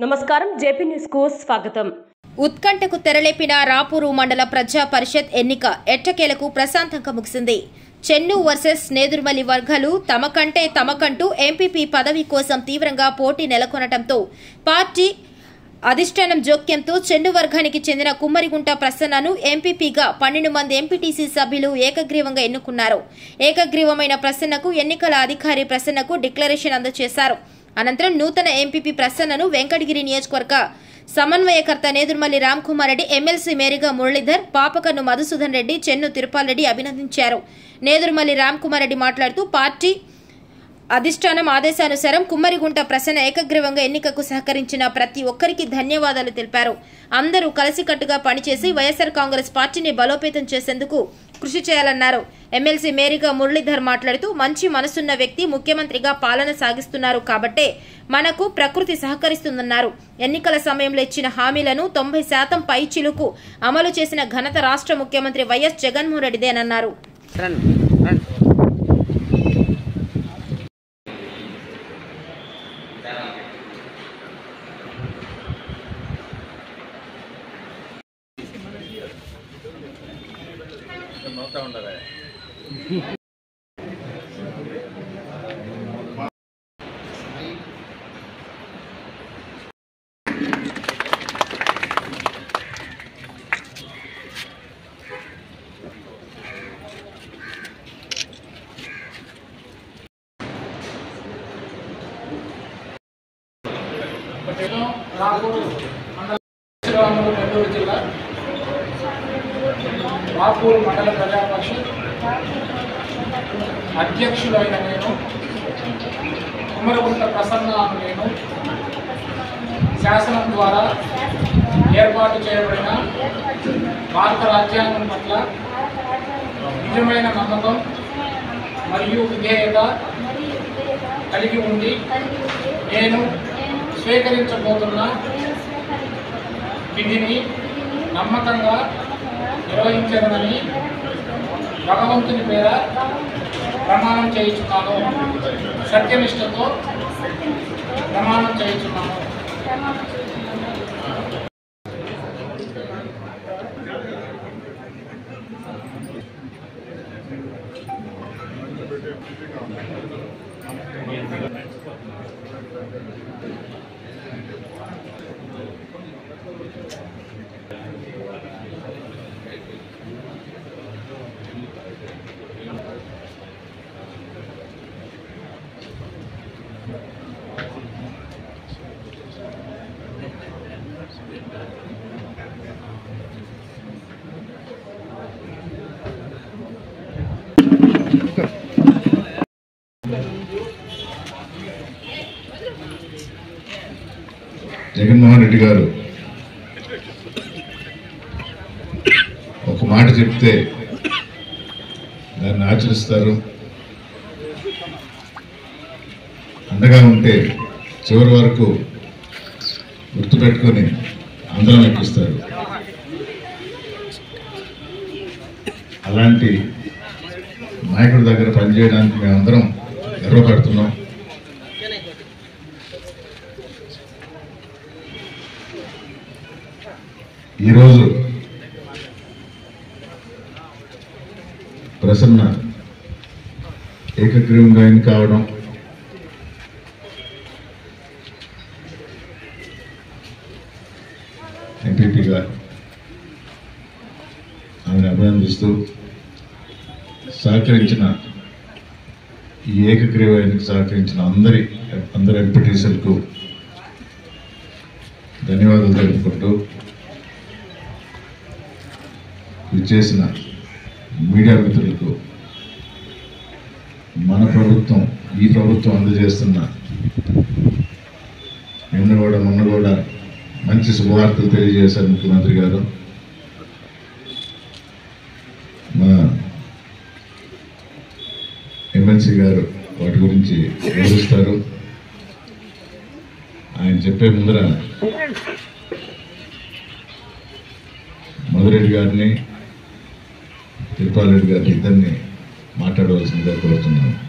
నమస్కారం JP news కు స్వాగతం ఉత్కంఠకు తెరలేపిన రాపూరు మండల ప్రజా పరిషత్ ఎన్నిక ఎట్టకేలకు ప్రశాంతంగా ముగిసింది చెన్ను వర్సెస్ నేదురుమలి వర్గాలు తమకంటే తమకంటూ ఎంపీపీ పదవి కోసం తీవ్రంగా పోటీ నెలకొనటంతో పార్టీ అధిష్టానం జోక్యంతో చెన్ను వర్గానికి చెందిన కుమ్మరిగుంట ప్రసన్నను ఎంపీపీగా పన్నెండు మంది ఎంపీటీసీ సభ్యులు ఏకగ్రీవంగా ఎన్నుకున్నారు ఏకగ్రీవమైన ప్రసన్నకు ఎన్నికల అధికారి ప్రసన్నకు డిక్లరేషన్ అందజేశారు అనంతరం నూతన ఎంపీపీ ప్రసన్నను వెంకటగిరి నియోజకవర్గ సమన్వయకర్త నేదురుమల్లి రామ్కుమార్ రెడ్డి ఎమ్మెల్సీ మేరీగా మురళీధర్ పాపకన్ను మధుసూదన్ రెడ్డి చెన్ను తిరుపాల్ రెడ్డి అభినందించారు నేదురుమల్లి రామ్కుమార్ రెడ్డి మాట్లాడుతూ పార్టీ అధిష్టానం ఆదేశానుసారం కుమ్మరిగుంట ప్రసన్న ఏకగ్రీవంగా ఎన్నికకు సహకరించిన ప్రతి ఒక్కరికి ధన్యవాదాలు తెలిపారు అందరూ కలిసికట్టుగా పనిచేసి వైఎస్ఆర్ కాంగ్రెస్ పార్టీని బలోపేతం చేసేందుకు కృషి చేయాలన్నారు ఎమ్మెల్సీ మేరీగా మురళీధర్ మాట్లాడుతూ మంచి మనసున్న వ్యక్తి ముఖ్యమంత్రిగా పాలన సాగిస్తున్నారు కాబట్టే మనకు ప్రకృతి సహకరిస్తుందన్నారు ఎన్నికల సమయంలో ఇచ్చిన హామీలను తొంభై శాతం పై చిలుకు అమలు చేసిన ఘనత రాష్ట్ర ముఖ్యమంత్రి వైఎస్ జగన్మోహన్ రెడ్డిదేనన్నారు రండి రండి నేను రాపూరు మండల శ్రీరాములు నెల్లూరు జిల్లా రాపూరు మండల ప్రజా పరిషత్ అధ్యక్షుడైన నేను కుమ్మరగుంట ప్రసన్న అను నేను శాసనం ద్వారా ఏర్పాటు చేయబడిన భారత రాజ్యాంగం పట్ల నిజమైన నమ్మకం మరియు విధేయత కలిగి ఉండి నేను స్వీకరించబోతున్న విధిని నమ్మకంగా నిర్వహించదనని భగవంతుని పేర ప్రమాణం చేయించున్నాను సత్యనిష్టతో ప్రమాణం చేయించున్నాను జగన్మోహన్ రెడ్డి గారు ఒక మాట చెప్తే దాన్ని ఆచరిస్తారు అండగా ఉంటే చివరి వరకు గుర్తుపెట్టుకొని అందరం ఎక్కిస్తారు అలాంటి నాయకుడి దగ్గర పనిచేయడానికి మేమందరం గర్వపడుతున్నాం ఈరోజు ప్రసన్న ఏకగ్రీవంగా ఎన్నిక కావడం ఎంపీపీగా ఆమెను అభినందిస్తూ సహకరించిన ఈ ఏకగ్రీవ ఎన్నిక సహకరించిన అందరి అందరి ఎంపీటీసీలకు ధన్యవాదాలు తెలుపుకుంటూ విచ్చేసిన మీడియా మిత్రులకు మన ప్రభుత్వం ఈ ప్రభుత్వం అందజేస్తున్న నిన్న కూడా మొన్న కూడా మంచి శుభవార్తలు తెలియజేశారు ముఖ్యమంత్రి గారు మా ఎమ్మెల్సీ గారు వాటి గురించి వివరిస్తారు ఆయన చెప్పే ముందర మధురెడ్డి గారిని తిరుపాల్ రెడ్డి గారిని ఇద్దరిని మాట్లాడవలసిందిగా కోరుతున్నాను